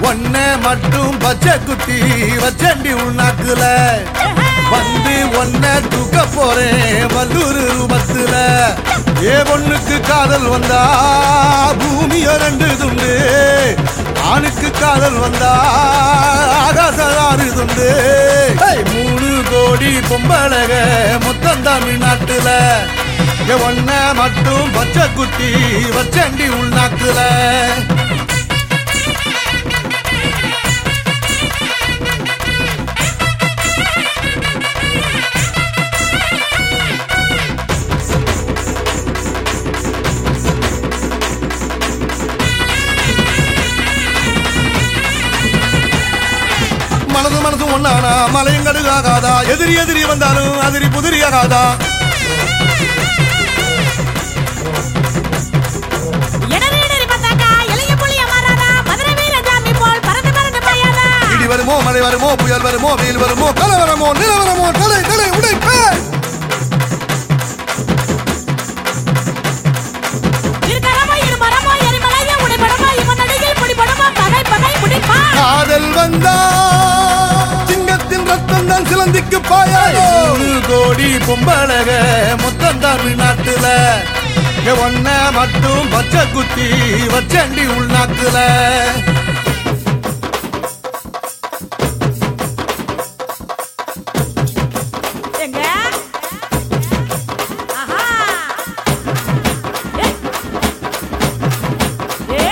ஒன்ன மட்டும் பச்சை குத்தி வச்சண்டி உள்நாக்குல வந்து ஒன்ன தூக்க போறேன் வல்லூர் ரூபத்துல ஏ பொண்ணுக்கு காதல் வந்தா பூமிய ரெண்டு துண்டு ஆணுக்கு காதல் வந்தா ஆகாசாறு துண்டு ஏய், மூணு கோடி பொம்பளக மொத்தம் தமிழ்நாட்டுல ஏ ஒன்ன மட்டும் பச்சை குத்தி வச்சண்டி உள்நாக்குல மனது மனது ஒன்னானா மலையும் கடுகாகாதா எதிரி எதிரி வந்தாலும் அதிரி புதிரியாகாதா இடறி இடறி பார்த்தாக்கா இளைய புலிய மாறாதா மதுரை வீர ஜாமி போல் பறந்து பறந்து பாயாதா இடி வருமோ மழை வருமோ புயல் வருமோ வெயில் வருமோ கலவரமோ நிலவரமோ தலை தலை உடைப்பே இருக்கறமோ இருமரமோ எரிமலைய உடைபடமோ இவன் அடியில் பிடிபடமோ பகை பகை முடிப்பா காதல் வந்தா சிங்கத்தின் ரத்தம் தான் சிலந்திக்கு பாயாயோ நூறு கோடி பொம்பளக மொத்தம் தமிழ்நாட்டுல இங்க ஒன்ன மட்டும் பச்சை குத்தி வச்சண்டி உள்நாட்டுல எங்க ஆஹா ஏ ஏ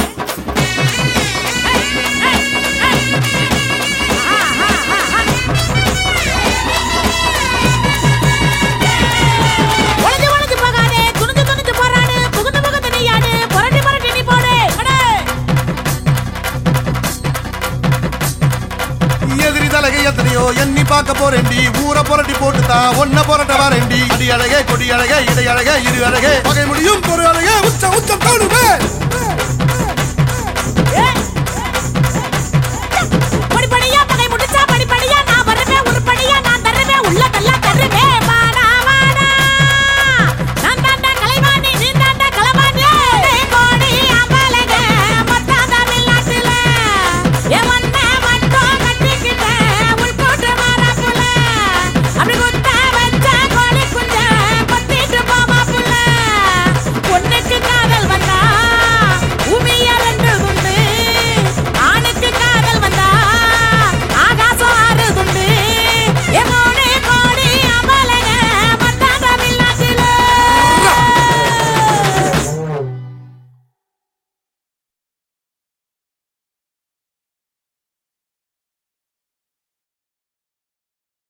ஒளிஞ்சு ஒளிஞ்சு போகாதே துணிஞ்சு துணிஞ்சு போறாடு புகுந்து புகுந்து நீயாடு புரட்டி புரட்டி நீ போடு அடே எதிரி தலகை எத்தனையோ எண்ணி பார்க்க போறேன்டி ஊரை புரட்டி போட்டுதா ஒன்ன புரட்ட வரேன்டி அடி அழகே கொடி அழகே இடை அழகே இரு அழகே பகை முடியும் ஒரு அழகே உச்சம் உச்சம் காணுமே